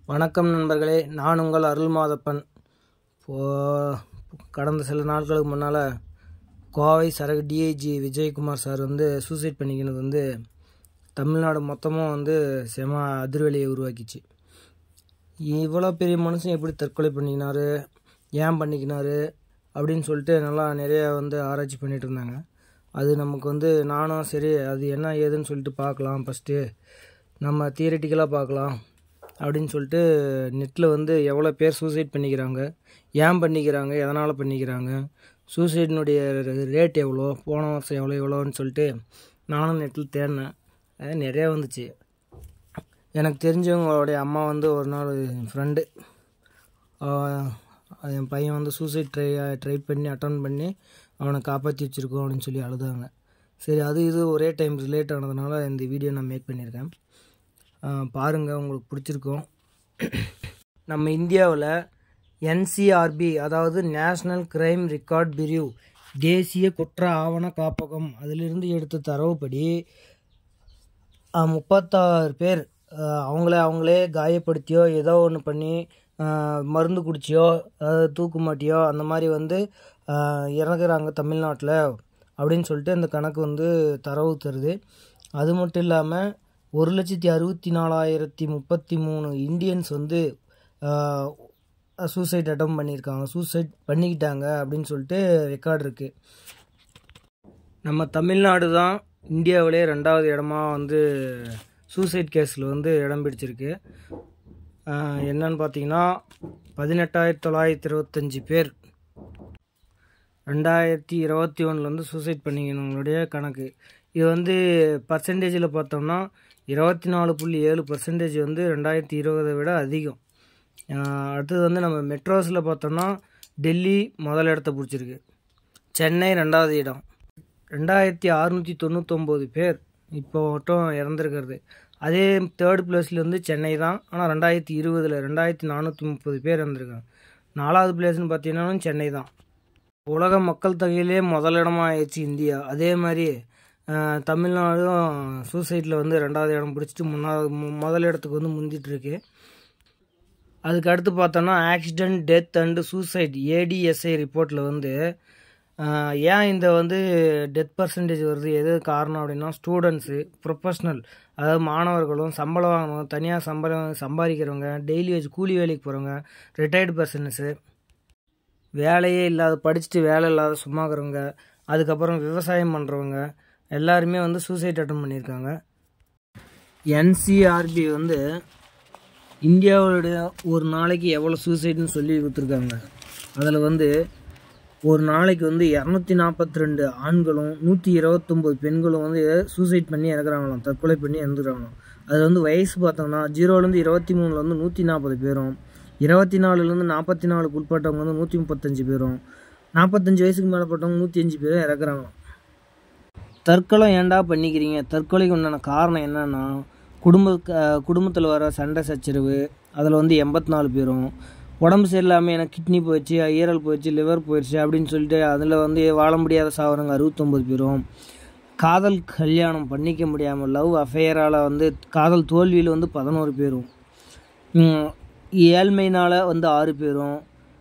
வணக்கம் நண்பர்களே நான் உங்கள் அருள் மாதப்பன் இப்போ கடந்த சில நாட்களுக்கு முன்னால் கோவை சரகு டிஐஜி விஜயகுமார் சார் வந்து சூசைட் பண்ணிக்கினது வந்து தமிழ்நாடு மொத்தமும் வந்து செம அதிர்வெளியை உருவாக்கிச்சு இவ்வளோ பெரிய மனுஷன் எப்படி தற்கொலை பண்ணிக்கினாரு ஏன் பண்ணிக்கினாரு அப்படின்னு சொல்லிட்டு நல்லா நிறைய வந்து ஆராய்ச்சி பண்ணிகிட்டு இருந்தாங்க அது நமக்கு வந்து நானும் சரி அது என்ன ஏதுன்னு சொல்லிட்டு பார்க்கலாம் ஃபஸ்ட்டு நம்ம தியரட்டிக்கலாக பார்க்கலாம் அப்படின்னு சொல்லிட்டு நெட்டில் வந்து எவ்வளோ பேர் சூசைட் பண்ணிக்கிறாங்க ஏன் பண்ணிக்கிறாங்க எதனால் பண்ணிக்கிறாங்க சூசைடினுடைய ரேட் எவ்வளோ போன வருஷம் எவ்வளோ எவ்வளோன்னு சொல்லிட்டு நானும் நெட்டில் தேடினேன் அது நிறையா வந்துச்சு எனக்கு தெரிஞ்சவங்களுடைய அம்மா வந்து ஒரு நாள் என் ஃப்ரெண்டு என் பையன் வந்து சூசைட் ட்ரை ட்ரை பண்ணி அட்டன் பண்ணி அவனை காப்பாற்றி வச்சுருக்கோம் அப்படின்னு சொல்லி அழுதாங்க சரி அது இது ஒரே டைம் ரிலேட் ஆனதுனால இந்த வீடியோ நான் மேக் பண்ணியிருக்கேன் பாருங்கள் உங்களுக்கு பிடிச்சிருக்கும் நம்ம இந்தியாவில் என்சிஆர்பி அதாவது நேஷ்னல் கிரைம் ரெக்கார்ட் பிரிவு தேசிய குற்ற ஆவண காப்பகம் அதிலிருந்து எடுத்த தரவுப்படி அஹ், முப்பத்தாறு பேர் அஹ், அவங்கள அவங்களே காயப்படுத்தியோ ஏதோ ஒன்று பண்ணி அஹ், மருந்து குடிச்சியோ அதாவது தூக்கு மாட்டியோ அந்த மாதிரி வந்து அஹ், இறக்குறாங்க தமிழ்நாட்டில் அப்படின்னு சொல்லிட்டு அந்த கணக்கு வந்து தரவு தருது அது மட்டும் இல்லாமல் ஒரு லட்சத்தி அறுபத்தி நாலாயிரத்தி முப்பத்தி மூணு இந்தியன்ஸ் வந்து சூசைட் அட்டம் பண்ணியிருக்காங்க சூசைட் பண்ணிக்கிட்டாங்க அப்படின்னு சொல்லிட்டு ரெக்கார்டு இருக்குது நம்ம தமிழ்நாடு தான் இந்தியாவிலே ரெண்டாவது இடமா வந்து சூசைட் கேஸில் வந்து இடம் பிடிச்சிருக்கு ஆஹ் என்னன்னு பார்த்தீங்கன்னா பதினெட்டாயிரத்தி தொள்ளாயிரத்தி இருபத்தஞ்சி பேர் ரெண்டாயிரத்தி இருபத்தி ஒன்றுலேருந்து சூசைட் பண்ணிக்கணுங்களுடைய கணக்கு இது வந்து பர்சன்டேஜில் பார்த்தோம்னா இருபத்தி நாலு புள்ளி ஏழு பர்சன்டேஜ் வந்து ரெண்டாயிரத்தி இருபதை விட அதிகம் ஆஹ் அடுத்தது வந்து நம்ம மெட்ரோஸில் பார்த்தோம்னா டெல்லி முதல் இடத்த பிடிச்சிருக்கு சென்னை ரெண்டாவது இடம் ரெண்டாயிரத்தி அறுநூற்றி தொண்ணூத்தொம்பது பேர் இப்போ மட்டும் இறந்துருக்கிறது அதே தேர்ட் பிளேஸில் வந்து சென்னை தான் ஆனால் ரெண்டாயிரத்தி இருபதில் ரெண்டாயிரத்தி நானூற்றி முப்பது பேர் இறந்துருக்காங்க நாலாவது பிளேஸ்னு பார்த்தீங்கன்னா சென்னை தான் உலக மக்கள் தொகையிலே முதலிடமா ஆயிடுச்சு இந்தியா அதே மாதிரி அஹ், தமிழ்நாடும் சூசைட்டில் வந்து ரெண்டாவது இடம் பிடிச்சிட்டு முன்னாவது மு- முதல் இடத்துக்கு வந்து முந்திட்டு இருக்கு அதுக்கு அடுத்து பார்த்தோன்னா accident death and suicide ADSI ரிப்போர்ட்டில் வந்து ஆஹ், ஏன் இந்த வந்து டெத் பர்சன்டேஜ் வருது எது காரணம் அப்படின்னா ஸ்டூடெண்ட்ஸு ப்ரொஃபஷ்னல் அதாவது மாணவர்களும் சம்பளம் வாங்கணும் தனியாக சம்பளம் சம்பாதிக்கிறவங்க டெய்லி வச்சு கூலி வேலைக்கு போகிறவங்க ரிட்டையர்டு பர்சன்ஸு வேலையே இல்லாத படிச்சுட்டு வேலை இல்லாத சும்மாக்கிறவங்க அதுக்கப்புறம் விவசாயம் பண்ணுறவங்க எல்லாருமே வந்து சூசைட் அட்டன் பண்ணியிருக்காங்க என்சிஆர்பி வந்து இந்தியாவுடைய ஒரு நாளைக்கு எவ்வளோ சூசைட்னு சொல்லி கொடுத்துருக்காங்க அதில் வந்து ஒரு நாளைக்கு வந்து இரநூத்தி நாற்பத்தி ரெண்டு ஆண்களும் நூற்றி இருபத்தொம்போது பெண்களும் வந்து சூசைட் பண்ணி இறக்குறாங்களாம் தற்கொலை பண்ணி இறந்துக்கிறாங்களாம் அது வந்து வயசு பார்த்தோம்னா ஜீரோலேருந்து இருபத்தி மூணில் வந்து நூற்றி நாற்பது பேரும் இருபத்தி நாலுலேருந்து நாற்பத்தி நாலுக்கு உட்பட்டவங்க வந்து நூற்றி முப்பத்தஞ்சு பேரும் நாற்பத்தஞ்சு வயசுக்கு மேலப்பட்டவங்க நூற்றி அஞ்சு பேரும் இறக்குறாங்களாம் தற்கொலை ஏன்டா பண்ணிக்கிறீங்க தற்கொலைக்கு உண்டான காரணம் என்னன்னா குடும்ப குடும்பத்தில் வர சண்டை சச்சரவு அதில் வந்து எண்பத்தி நாலு பேரும் உடம்பு சரியில்லாமல் எனக்கு கிட்னி போயிடுச்சு ஈரல் போயிடுச்சு லிவர் போயிடுச்சு அப்படின்னு சொல்லிட்டு அதில் வந்து வாழ முடியாத சாவரங்க அறுபத்தொம்பது பேரும் காதல் கல்யாணம் பண்ணிக்க முடியாமல் லவ் அஃபேரால் வந்து காதல் தோல்வியில் வந்து பதினோரு பேரும் உம், ஏழ்மையினால் வந்து ஆறு பேரும்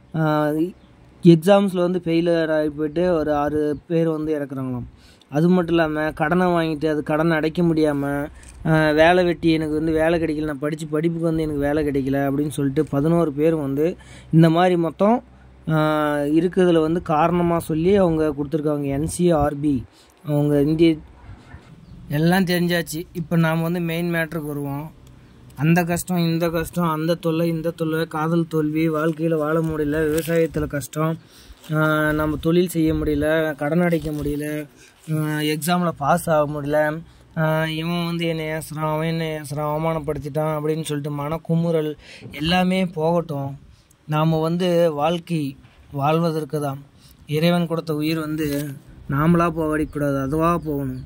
எக்ஸாம்ஸில் வந்து ஃபெயிலியர் ஆகி போயிட்டு ஒரு ஆறு பேர் வந்து இறக்குறாங்களாம் அது மட்டும் இல்லாமல் கடனை வாங்கிட்டு அது கடனை அடைக்க முடியாமல் வேலை வெட்டி எனக்கு வந்து வேலை கிடைக்கல நான் படித்து படிப்புக்கு வந்து எனக்கு வேலை கிடைக்கல அப்படின்னு சொல்லிட்டு பதினோரு பேர் வந்து இந்த மாதிரி மொத்தம் ஆஹ், இருக்கிறதுல வந்து காரணமாக சொல்லி அவங்க கொடுத்துருக்காங்க என்சிஆர்பி அவங்க இந்திய எல்லாம் தெரிஞ்சாச்சு இப்போ நாம் வந்து மெயின் மேட்ருக்கு வருவோம் அந்த கஷ்டம் இந்த கஷ்டம் அந்த தொல்லை இந்த தொல்லை காதல் தோல்வி வாழ்க்கையில் வாழ முடியல விவசாயத்தில் கஷ்டம் ஆஹ் நம்ம தொழில் செய்ய முடியல கடன் அடைக்க முடியல எக்ஸாமில் பாஸ் ஆக முடியல ஆஹ் இவன் வந்து என்னை ஏசுறான் அவன் என்னை ஏசுறான் அவமானப்படுத்திட்டான் அப்படின்னு சொல்லிட்டு மன குமுறல் எல்லாமே போகட்டும் நாம் வந்து வாழ்க்கை வாழ்வதற்கு தான் இறைவன் கொடுத்த உயிர் வந்து நாமளாக போகடிக்கூடாது அதுவாக போகணும்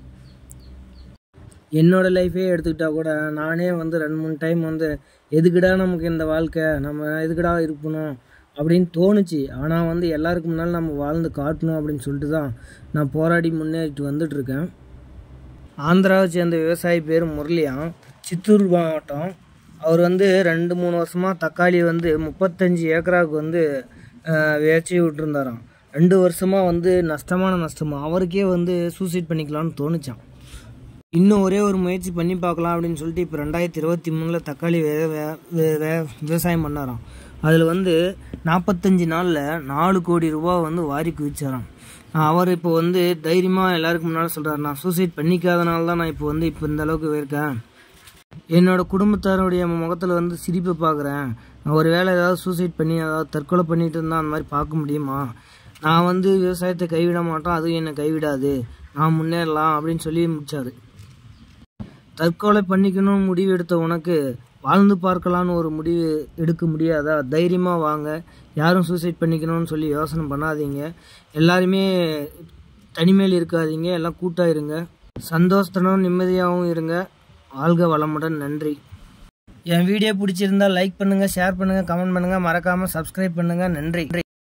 என்னோட லைஃபே எடுத்துக்கிட்டா கூட நானே வந்து ரெண்டு மூணு டைம் வந்து எதுக்குடா நமக்கு இந்த வாழ்க்கை நம்ம எதுக்குடா இருக்கணும் அப்படின்னு தோணுச்சு ஆனால் வந்து எல்லாருக்கு முன்னால் நம்ம வாழ்ந்து காட்டணும் அப்படின்னு சொல்லிட்டு தான் நான் போராடி முன்னேறிட்டு வந்துட்டு இருக்கேன் ஆந்திராவை சேர்ந்த விவசாயி பேர் முரளியான் சித்தூர் மாவட்டம் அவர் வந்து ரெண்டு மூணு வருஷமாக தக்காளி வந்து முப்பத்தஞ்சு ஏக்கராவுக்கு வந்து அஹ், விதைச்சி விட்டுருந்தாராம் ரெண்டு வருஷமாக வந்து நஷ்டமான நஷ்டமா அவருக்கே வந்து சூசைட் பண்ணிக்கலாம்னு தோணுச்சான் இன்னும் ஒரே ஒரு முயற்சி பண்ணி பார்க்கலாம் அப்படின்னு சொல்லிட்டு இப்போ ரெண்டாயிரத்தி இருபத்தி மூணில் தக்காளி வே- வே- வே- வே- விவசாயம் பண்ணாராம் அதில் வந்து நாற்பத்தஞ்சு நாளில் நாலு கோடி ரூபா வந்து வாரி குவிச்சாராம் அவர் இப்போ வந்து தைரியமாக எல்லாருக்கும் முன்னால் சொல்கிறார் நான் சூசைட் பண்ணிக்காதனால தான் நான் இப்போ வந்து இப்போ இந்த அளவுக்கு இருக்கேன் என்னோட குடும்பத்தாருடைய முகத்தில் வந்து சிரிப்பை பார்க்குறேன் நான் ஒரு வேளை ஏதாவது சூசைட் பண்ணி அதாவது தற்கொலை பண்ணிட்டு இருந்தால் அந்த மாதிரி பார்க்க முடியுமா நான் வந்து விவசாயத்தை கைவிட மாட்டேன் அதுவும் என்னை கைவிடாது நான் முன்னேறலாம் அப்படின்னு சொல்லி முடிச்சாரு தற்கொலை பண்ணிக்கணும்னு முடிவு எடுத்த உனக்கு வாழ்ந்து பார்க்கலான்னு ஒரு முடிவு எடுக்க முடியாதா தைரியமாக வாங்க யாரும் சூசைட் பண்ணிக்கணும்னு சொல்லி யோசனை பண்ணாதீங்க எல்லாருமே தனிமையில் இருக்காதீங்க எல்லாம் கூட்டாக இருங்க சந்தோஷத்தனும் நிம்மதியாகவும் இருங்க வாழ்க வளமுடன் நன்றி என் வீடியோ பிடிச்சிருந்தா லைக் பண்ணுங்கள் ஷேர் பண்ணுங்கள் கமெண்ட் பண்ணுங்கள் மறக்காமல் சப்ஸ்கிரைப் பண்ணுங்கள் நன்றி